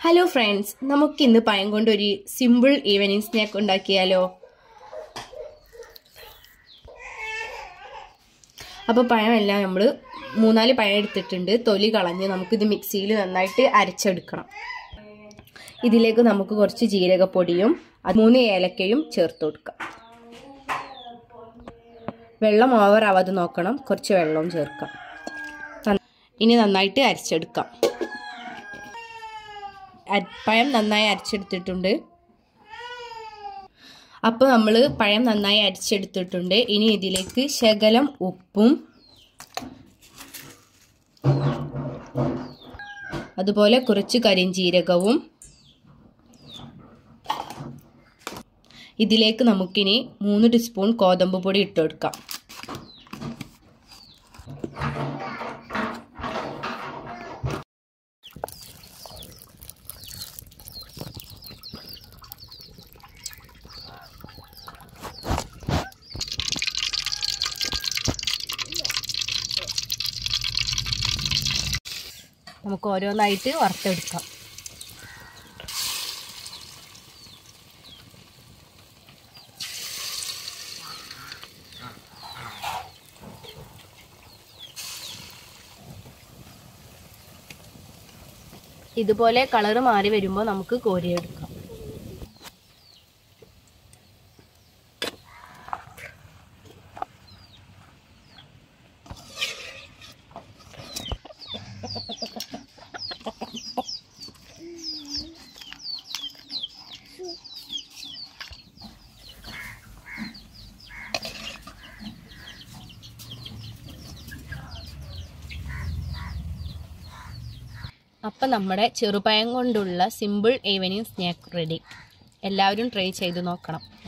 hello friends നമുക്ക് ഇന്ന് പഴം കൊണ്ട് ഒരു സിമ്പിൾ ഈവനിങ് സ്നാക്ക് ഉണ്ടാക്കിയാലോ അപ്പോൾ പഴമെല്ലാം നമ്മൾ മൂന്നാല് പഴം എടുത്തിട്ടുണ്ട് തൊലി കളഞ്ഞ് നമുക്കിത് മിക്സിയിൽ നന്നായിട്ട് അരച്ചെടുക്കണം ഇതിലേക്ക് നമുക്ക് കുറച്ച് ജീരകപ്പൊടിയും അത് മൂന്ന് ഏലക്കയും ചേർത്ത് കൊടുക്കാം വെള്ളം ഓവർ ആവാതെ നോക്കണം കുറച്ച് വെള്ളവും ചേർക്കാം ഇനി നന്നായിട്ട് അരച്ചെടുക്കാം പഴം നന്നായി അരച്ചെടുത്തിട്ടുണ്ട് അപ്പോൾ നമ്മൾ പഴം നന്നായി അരച്ചെടുത്തിട്ടുണ്ട് ഇനി ഇതിലേക്ക് ശകലം ഉപ്പും അതുപോലെ കുറച്ച് കരിഞ്ചീരകവും ഇതിലേക്ക് നമുക്കിനി മൂന്ന് ടീസ്പൂൺ ഗോതമ്പ് പൊടി ഇട്ട് കൊടുക്കാം നമുക്ക് ഓരോന്നായിട്ട് വറുത്തെടുക്കാം ഇതുപോലെ കളറ് മാറി വരുമ്പോൾ നമുക്ക് കോരിയെടുക്കാം അപ്പം നമ്മുടെ ചെറുപഴം കൊണ്ടുള്ള സിമ്പിൾ ഈവനിങ് സ്നാക്ക് റെഡി എല്ലാവരും ട്രൈ ചെയ്ത് നോക്കണം